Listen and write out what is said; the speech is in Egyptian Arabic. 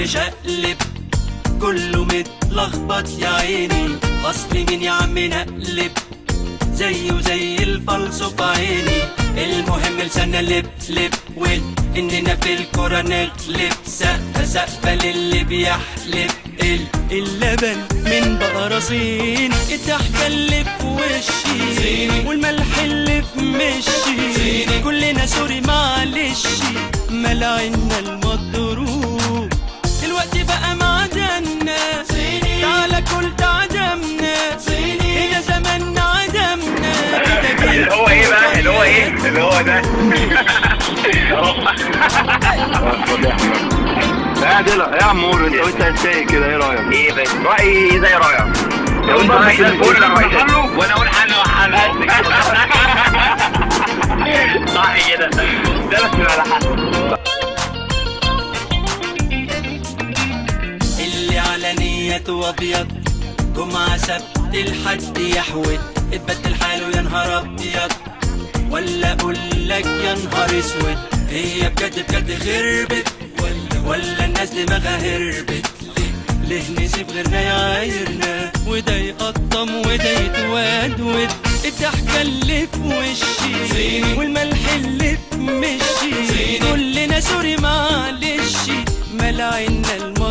مشقلب كله متلخبط يا عيني اصل مين يا عم نقلب زيه زي الفلسو في عيني المهم لسنا لب لب وين اننا في الكرة نغلب سقفة سقفة للي بيحلب ال- اللبن من بقرة صيني الضحكة اللي في وشي والملح اللي في مشي كلنا سوري معلش ملاعنا المضروب دلوقتي بقى معدنا تعالى كل تعدمنا هنا زماننا عدمنا كده اللي هو ايه بقى اللي هو ايه اللي هو ده لا دي لا يا عمور انت وانت هتسايق كده ايه رايك؟ ايه بس رايي زي رايك لو انت رايك ده تقول لك رايك ده. وانا اقول حل وحل صح كده ده بس على حل اللي على نيته ابيض جمعة سبت الحد يحود اتبدل حاله يا نهار ابيض ولا اقول لك يا نهار اسود هي بجد بجد خربت ولا ولا الناس دماغها هربت ليه ليه نسيب غيرنا يعايرنا وده يقطم وده يتودود الضحكة اللي في وشي والملح اللي في مشي كلنا سوري معلش ملاعنا الم